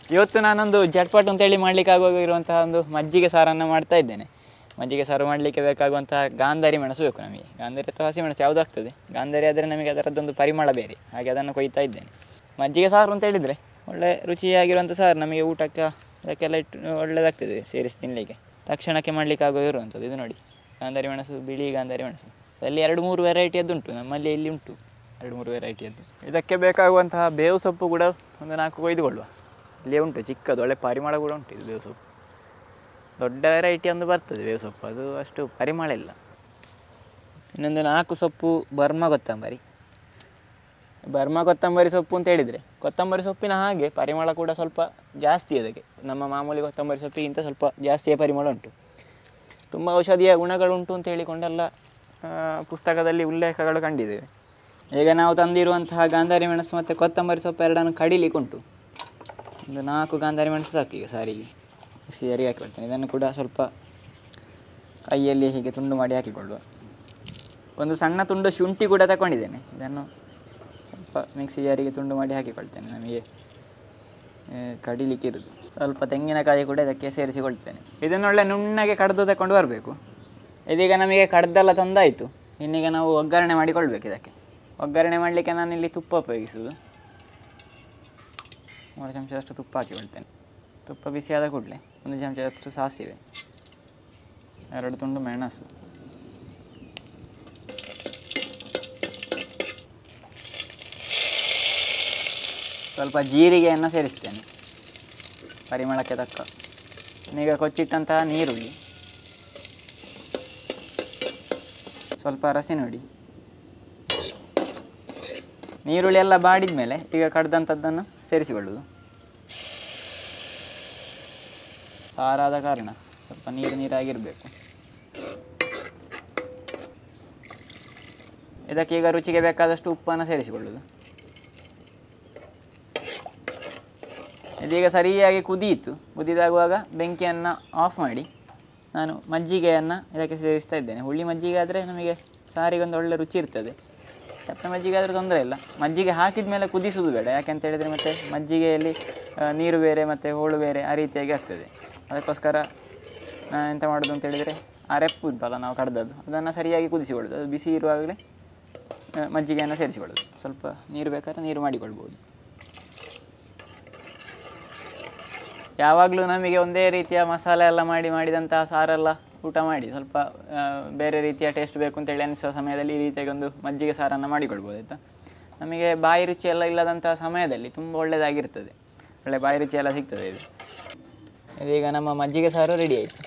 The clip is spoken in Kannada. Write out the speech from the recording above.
ಇವತ್ತು ನಾನೊಂದು ಜಟ್ಪಟ್ ಅಂತೇಳಿ ಮಾಡಲಿಕ್ಕೆ ಆಗೋಗಿರುವಂತಹ ಒಂದು ಮಜ್ಜಿಗೆ ಸಾರನ್ನು ಮಾಡ್ತಾ ಇದ್ದೇನೆ ಮಜ್ಜಿಗೆ ಸಾರು ಮಾಡಲಿಕ್ಕೆ ಬೇಕಾಗುವಂತಹ ಗಾಂಧಾರಿ ಮೆಣಸು ಬೇಕು ನಮಗೆ ಗಾಂಧಾರಿ ಅಥವಾ ಹಸಿ ಮೆಣಸು ಯಾವುದು ಆಗ್ತದೆ ಗಾಂಧಾರಿ ಆದರೆ ನಮಗೆ ಅದರದ್ದೊಂದು ಪರಿಮಳ ಬೇರೆ ಹಾಗೆ ಅದನ್ನು ಕೊಯ್ತಾ ಇದ್ದೇನೆ ಮಜ್ಜಿಗೆ ಸಾರು ಅಂತ ಹೇಳಿದರೆ ಒಳ್ಳೆ ರುಚಿಯಾಗಿರುವಂಥ ಸಾರು ನಮಗೆ ಊಟಕ್ಕೆ ಅದಕ್ಕೆಲ್ಲ ಇಟ್ಟು ಒಳ್ಳೆಯದಾಗ್ತದೆ ಸೇರಿಸಿ ತಿನ್ನಲಿಕ್ಕೆ ತಕ್ಷಣಕ್ಕೆ ಮಾಡಲಿಕ್ಕೆ ಆಗೋ ಇರುವಂಥದ್ದು ಇದು ನೋಡಿ ಗಾಂಧಾರಿ ಮೆಣಸು ಬಿಳಿ ಗಾಂಧಾರಿ ಮೆಣಸು ಅಲ್ಲಿ ಎರಡು ಮೂರು ವೆರೈಟಿಯದ್ದುಂಟು ನಮ್ಮಲ್ಲಿ ಇಲ್ಲಿ ಉಂಟು ಎರಡು ಮೂರು ವೆರೈಟಿಯದ್ದು ಇದಕ್ಕೆ ಬೇಕಾಗುವಂತಹ ಬೇವು ಸೊಪ್ಪು ಕೂಡ ಒಂದು ನಾಲ್ಕು ಕೊಯ್ದುಕೊಳ್ಳುವ ಇಲ್ಲಿ ಉಂಟು ಚಿಕ್ಕದು ಒಳ್ಳೆ ಪರಿಮಳ ಕೂಡ ಉಂಟು ಇದು ಬೇವು ಸೊಪ್ಪು ದೊಡ್ಡ ವೆರೈಟಿ ಒಂದು ಬರ್ತದೆ ಬೇವು ಸೊಪ್ಪು ಅದು ಅಷ್ಟು ಪರಿಮಳ ಇಲ್ಲ ಇನ್ನೊಂದು ನಾಲ್ಕು ಸೊಪ್ಪು ಬರ್ಮ ಕೊತ್ತಂಬರಿ ಬರ್ಮ ಕೊತ್ತಂಬರಿ ಸೊಪ್ಪು ಅಂತ ಹೇಳಿದರೆ ಕೊತ್ತಂಬರಿ ಸೊಪ್ಪಿನ ಹಾಗೆ ಪರಿಮಳ ಕೂಡ ಸ್ವಲ್ಪ ಜಾಸ್ತಿ ಅದಕ್ಕೆ ನಮ್ಮ ಮಾಮೂಲಿ ಕೊತ್ತಂಬರಿ ಸೊಪ್ಪಿಗಿಂತ ಸ್ವಲ್ಪ ಜಾಸ್ತಿಯೇ ಪರಿಮಳ ಉಂಟು ತುಂಬ ಔಷಧೀಯ ಗುಣಗಳುಂಟು ಅಂತ ಹೇಳಿಕೊಂಡೆಲ್ಲ ಆ, ಪುಸ್ತಕದಲ್ಲಿ ಉಲ್ಲೇಖಗಳು ಕಂಡಿದ್ದೇವೆ ಈಗ ನಾವು ತಂದಿರುವಂತಹ ಗಾಂಧಾರಿ ಮೆಣಸು ಮತ್ತು ಕೊತ್ತಂಬರಿ ಸೊಪ್ಪು ಎರಡನ್ನು ಕಡಿಲಿಕ್ಕೆ ಉಂಟು ಒಂದು ನಾಲ್ಕು ಗಾಂಧಾರಿ ಮೆಣಸು ಸಾಕು ಈಗ ಸಾರಿಗೆ ಮಿಕ್ಸಿ ಜಾರಿಗೆ ಹಾಕಿಕೊಳ್ತೇನೆ ಇದನ್ನು ಕೂಡ ಸ್ವಲ್ಪ ಕೈಯಲ್ಲಿ ಹೀಗೆ ತುಂಡು ಮಾಡಿ ಹಾಕಿಕೊಳ್ಳುವ ಒಂದು ಸಣ್ಣ ತುಂಡು ಶುಂಠಿ ಕೂಡ ತಗೊಂಡಿದ್ದೇನೆ ಇದನ್ನು ಸ್ವಲ್ಪ ಮಿಕ್ಸಿ ಜಾರಿಗೆ ತುಂಡು ಮಾಡಿ ಹಾಕಿಕೊಳ್ತೇನೆ ನಮಗೆ ಆ, ಕಡಿಲಿಕ್ಕೆ ಇರುದು ಸ್ವಲ್ಪ ತೆಂಗಿನಕಾಯಿ ಕೂಡ ಇದಕ್ಕೆ ಸೇರಿಸಿಕೊಳ್ತೇನೆ ಇದನ್ನೊಳ್ಳೆ ನುಣ್ಣಗೆ ಕಡ್ದು ತಗೊಂಡು ಬರಬೇಕು ಇದೀಗ ನಮಗೆ ಕಡ್ದೆಲ್ಲ ತಂದಾಯಿತು ಇನ್ನೀಗ ನಾವು ಒಗ್ಗರಣೆ ಮಾಡಿಕೊಳ್ಬೇಕು ಇದಕ್ಕೆ ಒಗ್ಗರಣೆ ಮಾಡಲಿಕ್ಕೆ ನಾನಿಲ್ಲಿ ತುಪ್ಪ ಉಪಯೋಗಿಸುವುದು ಮೂರು ಚಮಚದಷ್ಟು ತುಪ್ಪ ಹಾಕಿಕೊಳ್ತೇನೆ ತುಪ್ಪ ಬಿಸಿಯಾದ ಕೂಡಲೇ ಒಂದು ಚಮಚದಷ್ಟು ಸಾಸಿವೆ ಎರಡು ತುಂಡು ಮೆಣಸು ಸ್ವಲ್ಪ ಜೀರಿಗೆಯನ್ನು ಸೇರಿಸ್ತೇನೆ ಪರಿಮಳಕ್ಕೆ ತಕ್ಕ ಈಗ ಕೊಚ್ಚಿಟ್ಟಂತಹ ನೀರುಳ್ಳಿ ಸ್ವಲ್ಪ ರಸಿ ನೋಡಿ ನೀರುಳ್ಳಿ ಎಲ್ಲ ಬಾಡಿದ ಮೇಲೆ ಈಗ ಕಡ್ದಂಥದ್ದನ್ನು ಸೇರಿಸಿಕೊಳ್ಳುವುದು ಸಾರಾದ ಕಾರಣ ಸ್ವಲ್ಪ ನೀರು ನೀರಾಗಿರಬೇಕು ಇದಕ್ಕೆ ಈಗ ರುಚಿಗೆ ಬೇಕಾದಷ್ಟು ಉಪ್ಪನ್ನು ಸೇರಿಸಿಕೊಳ್ಳುವುದು ಇದೀಗ ಸರಿಯಾಗಿ ಕುದಿಯಿತು ಕುದಿದಾಗುವಾಗ ಬೆಂಕಿಯನ್ನು ಆಫ್ ಮಾಡಿ ನಾನು ಮಜ್ಜಿಗೆಯನ್ನು ಇದಕ್ಕೆ ಸೇರಿಸ್ತಾ ಇದ್ದೇನೆ ಹುಳಿ ಮಜ್ಜಿಗೆ ಆದರೆ ನಮಗೆ ಸಾರಿಗೊಂದು ಒಳ್ಳೆ ರುಚಿ ಇರ್ತದೆ ಚಪ್ಪೆ ಮಜ್ಜಿಗೆ ಆದರೆ ತೊಂದರೆ ಇಲ್ಲ ಮಜ್ಜಿಗೆ ಹಾಕಿದ ಮೇಲೆ ಕುದಿಸೋದು ಬೇಡ ಯಾಕೆಂತ ಹೇಳಿದರೆ ಮತ್ತು ಮಜ್ಜಿಗೆಯಲ್ಲಿ ಆ, ನೀರು ಬೇರೆ ಮತ್ತು ಹೋಳು ಬೇರೆ ಆ ರೀತಿಯಾಗಿ ಆಗ್ತದೆ ಅದಕ್ಕೋಸ್ಕರ ನಾನು ಎಂತ ಮಾಡೋದು ಅಂತ ಹೇಳಿದರೆ ಆ ರೆಪ್ಪು ಉಂಟಲ್ಲ ನಾವು ಕಡ್ದದ್ದು ಅದನ್ನು ಸರಿಯಾಗಿ ಕುದಿಸಿಕೊಳ್ಳೋದು ಅದು ಬಿಸಿ ಇರುವಾಗಲೇ ಆ, ಮಜ್ಜಿಗೆಯನ್ನು ಸೇರಿಸಿಕೊಳ್ಳೋದು ಸ್ವಲ್ಪ ನೀರು ಬೇಕಾದ್ರೆ ನೀರು ಮಾಡಿಕೊಳ್ಬೋದು ಯಾವಾಗಲೂ ನಮಗೆ ಒಂದೇ ರೀತಿಯ ಮಸಾಲೆ ಎಲ್ಲ ಮಾಡಿ ಮಾಡಿದಂತಹ ಸಾರೆಲ್ಲ ಊಟ ಮಾಡಿ ಸ್ವಲ್ಪ ಆ, ಬೇರೆ ರೀತಿಯ ಟೇಸ್ಟ್ ಬೇಕು ಅಂತೇಳಿ ಅನಿಸುವ ಸಮಯದಲ್ಲಿ ಈ ರೀತಿಯಾಗಿ ಒಂದು ಮಜ್ಜಿಗೆ ಸಾರನ್ನು ಮಾಡಿಕೊಳ್ಬೋದು ಆಯಿತಾ ನಮಗೆ ಬಾಯಿ ರುಚಿ ಎಲ್ಲ ಇಲ್ಲದಂತಹ ಸಮಯದಲ್ಲಿ ತುಂಬ ಒಳ್ಳೆಯದಾಗಿರ್ತದೆ ಒಳ್ಳೆ ಬಾಯಿ ರುಚಿ ಎಲ್ಲ ಸಿಗ್ತದೆ ಇದು ಇದೀಗ ನಮ್ಮ ಮಜ್ಜಿಗೆ ಸಾರು ರೆಡಿ ಆಯಿತು